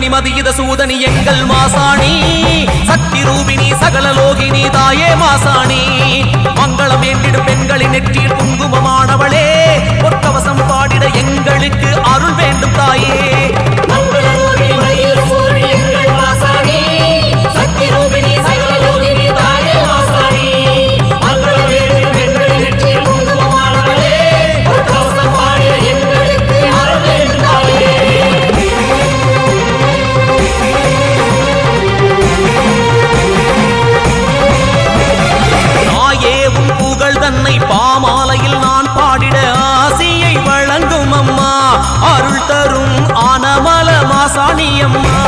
மதியித சூதனி எங்கள் மாசாணி சக்தி ரூபினி சகல லோகினி தாயே மாசாணி மங்களம் வேண்டிடும் பெண்களின் நெற்றியில் குங்குமமானவளே பொற்கவசம் பாடிட எங்களுக்கு அருள் வேண்டும் தாயே மங்களரூபிணி மயில் சூரி எங்கள் வாசாணி சக்தி ரூபிணி சகல யோகினி தாயே வாசாணி மங்கள வேண்டி பெண்கள் நெற்றியில் குங்குமமானவளே ஒரு கவசம் பாடிய எங்களுக்கு அருள் வேண்டும் தாயே தாயே உன் புகழ் தன்னை பாமாலையில் நான் பாடிட ஆசியை வழங்கும் அம்மா அருள் தரும் ஆனமல மாசாணி அம்மா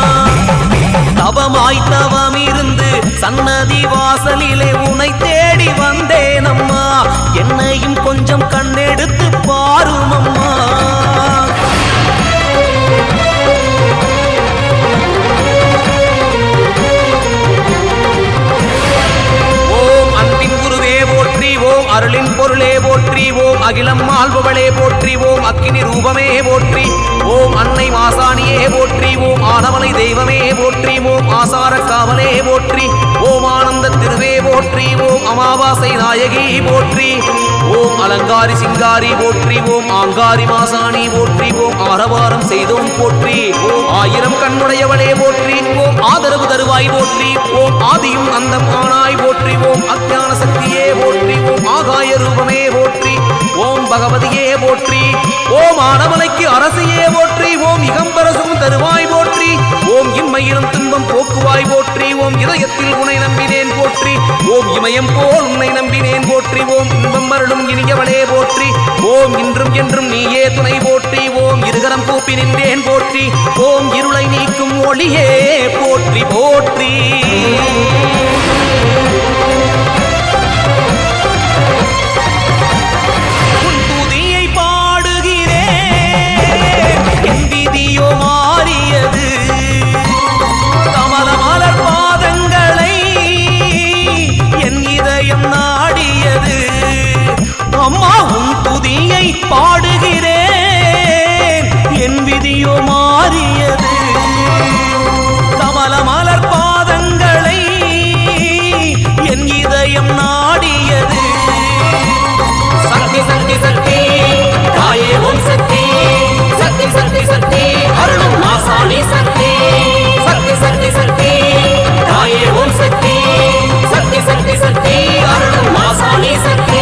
தவமாய் தவம் இருந்து சன்னதி வாசலிலே உனை தேடி வந்தேன் அம்மா என்னையும் கொஞ்சம் கண்ணெடுத்து பாரும் அம்மா ஓம் அன்பின் குருவே போற்றி ஓம் அருளின் பொருளே போற்றி ஓம் அகிலம் ஆள்பவளே போற்றி ஓம் அக்கினி ரூபமே போற்றி ஓம் அன்னை மாசாணியே போற்றி ஓம் ஆனமலை தெய்வமே போற்றி ஓம் ஆசார காவலே போற்றி ஓம் ஆனந்த திருவே போற்றி ஓம் அமாவாசை நாயகி போற்றி ஓம் அலங்காரி சிங்காரி போற்றி ஓம் ஆங்காரி மாசாணி போற்றி ஓம் ஆரவாரம் செய்தோம் போற்றி ஓம் ஆயிரம் கண்ணுடையவளே போற்றி ஓம் ஆதரவு தருவாய் போற்றி ஓம் ஆதியும் அந்தம் ஆனாய் போற்றி ஓம் அஜான சக்தியே போற்றி ஓம் ஆகாய ரூபமே போற்றி ஓம் பகவதியே போற்றி ஓம் ஆனமலைக்கு அரசியே போற்றி ஓம் இகம்பரசும் தருவாய் போற்றி ஓம் இம்மையிலும் துன்பம் போக்குவாய் போற்றி ஓம் இதயத்தில் உனை நம்பினேன் போற்றி ஓம் இமயம் போல் உன்னை நம்பினேன் போற்றி ஓம் இன்பம் மருளும் இனியவளே போற்றி ஓம் இன்றும் என்றும் நீயே துணை போற்றி ஓம் இருகரம் கூப்பி நின்றேன் போற்றி ஓம் இருளை நீக்கும் ஒளியே போற்றி போற்றி உன் துதியை பாடுகிறேன் என் விதியோ மாறியது கமல மலர் பாதங்களை என் இதயம் நாடியது அம்மா உன் துதியை பாடுகிறேன் என் விதியோ மாறியது கமல மலர் பாதங்களை என் இதயம் நாடியது சக்தி சக்தி சக்தி தாயே ஓம் சக்தி சக்தி சக்தி சக்தி அருளும் மாசாணி சக்தி சக்தி சக்தி சக்தி தாயே ஓம் சக்தி சக்தி சக்தி சக்தி அருளும் மாசாணி சக்தி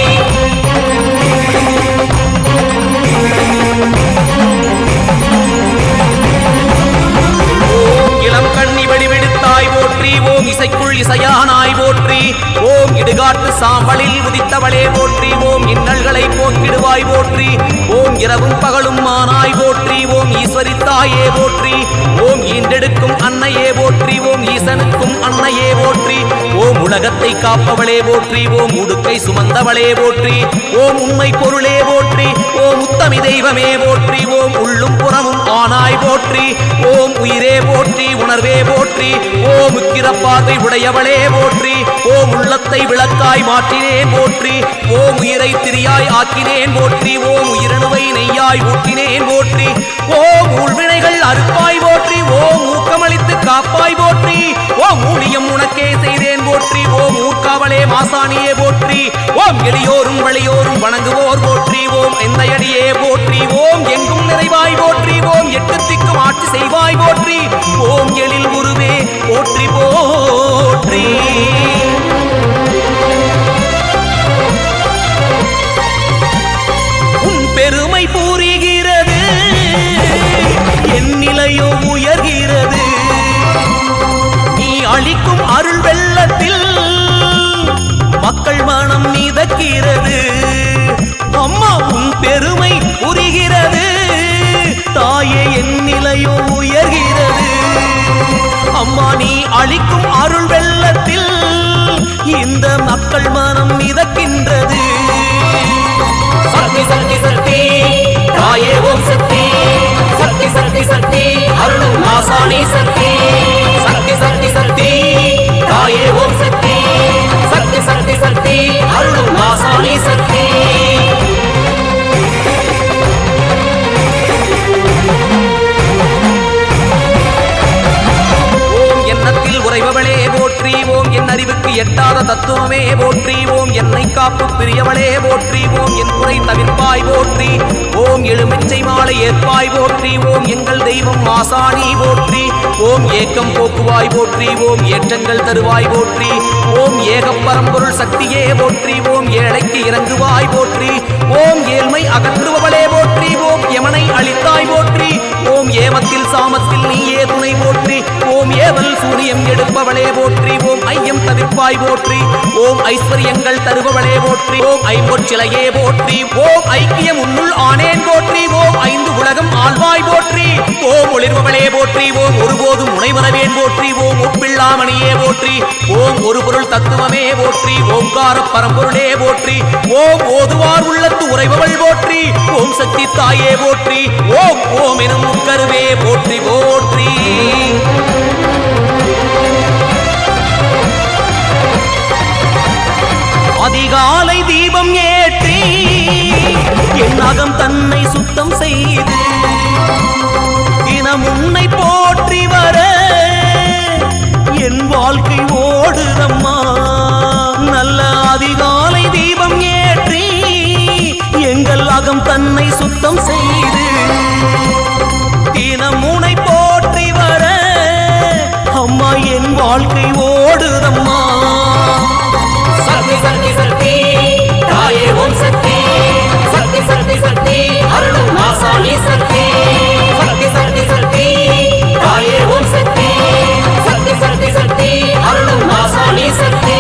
ஓம் இளம் கண்ணி வடிவெடுத்தாய் போற்றி ஓம் இசைக்குள் இசையானாய் போற்றி ஓம் இடுகாட்டு சாம்பலில் உதித்தவளே போற்றி ஓம் இன்னல்களை போக்கிடுவாய் போற்றி ஓம் இரவும் பகலும் மானாய் போற்றி ஓம் ஈஸ்வரி தாயே போற்றி ஓம் ஈண்டெடுக்கும் அன்னையே போற்றி ஓம் ஈசனுக்கும் அன்னையே போற்றி ஓம் உலகத்தை காப்பவளே போற்றி ஓம் உடுக்கை சுமந்தவளே போற்றி ஓம் உண்மை பொருளே போற்றி ஓம் உத்தமி தெய்வமே போற்றி ஓம் உள்ளும் புறமும் ஆனாய் போற்றி ஓம் உயிரே போற்றி உணர்வே போற்றி ஓம் உக்கிர பார்வை உடையவளே போற்றி ஓம் உள்ளத்தை விளக்காய் மாற்றினேன் போற்றி ஓம் உயிரை திரியாய் ஆக்கினேன் போற்றி ஓம் உயிரணுவை நெய்யாய் ஊட்டினேன் போற்றி ஓம் உள்வினைகள் அறுப்பாய் போற்றி ஓம் ஊக்கமளித்து காப்பாய் போற்றி ஓம் ஊழியம் உனக்கே செய்தேன் போற்றி ஓம் ஊர்காவலே மாசாணியே போற்றி ஓம் எளியோரும் வழியோரும் வணங்குவோர் போற்றி ஓம் எந்தையடியே போற்றி ஓம் எங்கும் நிறைவாய் போற்றி ஓம் எட்டு திக்கும் ஆட்சி செய்வாய் போற்றி ஓம் எழில் உருவே போற்றி போற்றி உன் பெருமை பூரிகிறது என் நிலையோ உயர்கிறது நீ அளிக்கும் அருள் வெள்ளத்தில் மக்கள் மனம் மிதக்கிறது அம்மா உன் பெருமை புரிகிறது தாயே என் நிலையோ உயர்கிறது அம்மா நீ அளிக்கும் அருள் வெள்ளத்தில் இந்த மக்கள் மனம் மிதக்கின்றது சக்தி சக்தி சக்தி தாயே ஓம் சக்தி சக்தி சக்தி சக்தி அருளும் மாசாணி சக்தி சக்தி சக்தி சக்தி தாயே ஓம் சக்தி சக்தி சக்தி சக்தி அருளும் மாசாணி சக்தி தத்துவமே போற்றி ஓம் என்னை காப்பு பிரியவளே போற்றி ஓம் என் குறை தவிர்ப்பாய் போற்றி ஓம் எழுமிச்சை மாலை ஏற்பாய் போற்றி ஓம் எங்கள் தெய்வம் மாசாணி போற்றி ஓம் ஏக்கம் போக்குவாய் போற்றி ஓம் ஏற்றங்கள் தருவாய் போற்றி ஓம் ஏகப் பரம்பொருள் சக்தியே போற்றி ஓம் ஏழைக்கு இறங்குவாய் போற்றி ஓம் ஏழ்மை அகற்றுபவளே போற்றி ஓம் யமனை அழித்தாய் போற்றி ஓம் ஏமத்தில் சாமத்தில் நீயே துணை போற்றி ஓம் ஏவல் சூனியம் எடுப்பவளே போற்றி ஓம் ஐயம் தவிர்ப்பாய் போற்றி ஓம் ஐஸ்வர்யங்கள் தருபவளே போற்றி ஓம் ஐம்பொற்சிலையே போற்றி ஓம் ஐக்கியம் உன்னுள் ஆனேன் போற்றி ஓம் ஐந்து உலகம் ஆழ்வாய் போற்றி ஓம் ஒளிர்பவளே போற்றி ஓம் ஒருபோதும் முனைவரவேன் போற்றி ஓம் ஒப்பில்லாமணியே போற்றி ஓம் ஒரு பொருள் தத்துவமே போற்றி ஓம்கார பரம்பொருளே போற்றி ஓம் ஓதுவார் உள்ளத்து உறைபவள் போற்றி ஓம் சக்தி தாயே போற்றி ஓம் ஓம் எனும் முக்கருவே போற்றி போற்றி அதிகாலை தீபம் ஏற்றி என் அகம் தன்னை சுத்தம் செய்து தினம் உன்னை போற்றி வர என் வாழ்க்கை ஓடுதம்மா நல்ல அதிகாலை தீபம் ஏற்றி எங்கள் அகம் தன்னை சுத்தம் செய்து தினம் உன்னை போற்றி வர அம்மா என் வாழ்க்கை ஓடுதம்மா சக்தி சக்தி சக்தி தாயே ஓம் சக்தி சக்தி சக்தி சக்தி அருளும் மாசாணி சக்தி சக்தி சக்தி சக்தி தாயே ஓம் சக்தி சக்தி சக்தி சக்தி அருளும் மாசாணி சக்தி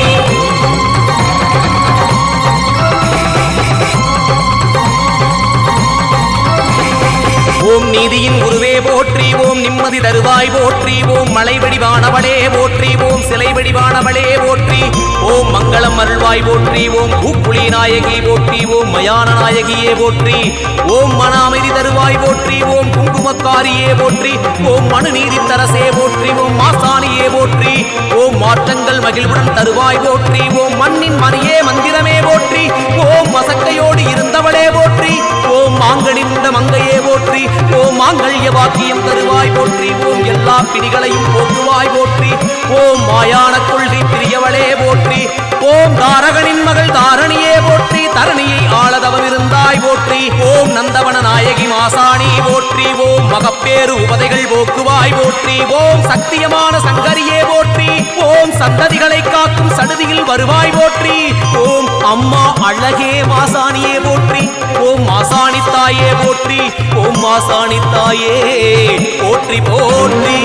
ஓம் நீதியின் குருவே போற்றி ஓம் நிம்மதி தருவாய் போற்றி ஓம் மலை வடிவானவளே போற்றி ஓம் சிலை வடிவானவளே போற்றி ஓம் மங்களம் அருள்வாய் போற்றி ஓம் பூக்குழி நாயகி போற்றி ஓம் மயான நாயகியே போற்றி ஓம் மன அமைதி தருவாய் போற்றி ஓம் குங்குமக்காரியே போற்றி ஓம் மனு நீதி தரசே போற்றி ஓம் மாசாணியே போற்றி ஓம் மாற்றங்கள் மகிழ்வுடன் தருவாய் போற்றி ஓம் மண்ணின் மணியே மந்திரமே போற்றி ஓம் மசக்கையோடு இருந்தவளே போற்றி ஓம் மாங்கனிந்த மங்கையே போற்றி ஓம் மாங்கல்ய வாக்கியம் தருவாய் போற்றி ஓம் எல்லா பிணிகளையும் போக்குவாய் போற்றி ஓம் மாயான கொள்கை பிரியவளே போற்றி ஓம் தாரகனின் மகள் தாரணியே போற்றி தரணியை ஆளதவம் இருந்தாய் போற்றி ஓம் நந்தவன நாயகி மாசாணி போற்றி ஓம் மகப்பேறு உபதைகள் போக்குவாய் போற்றி ஓம் சத்தியமான சங்கரியே போற்றி ஓம் சந்ததிகளை காக்கும் சடுதியில் வருவாய் போற்றி ஓம் அம்மா அழகே மாசாணியே போற்றி ஓம் மாசாணி தாயே போற்றி ஓம் மாசாணி தாயே போற்றி போற்றி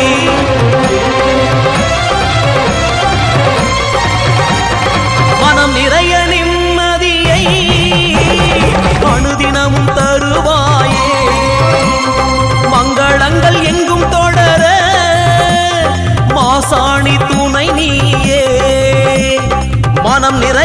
மனம் நிறைய நிம்மதியை அனுதினமும் தருவாயே மங்களங்கள் எங்கும் தொடர மாசாணி துணை நீயே மனம் நிறை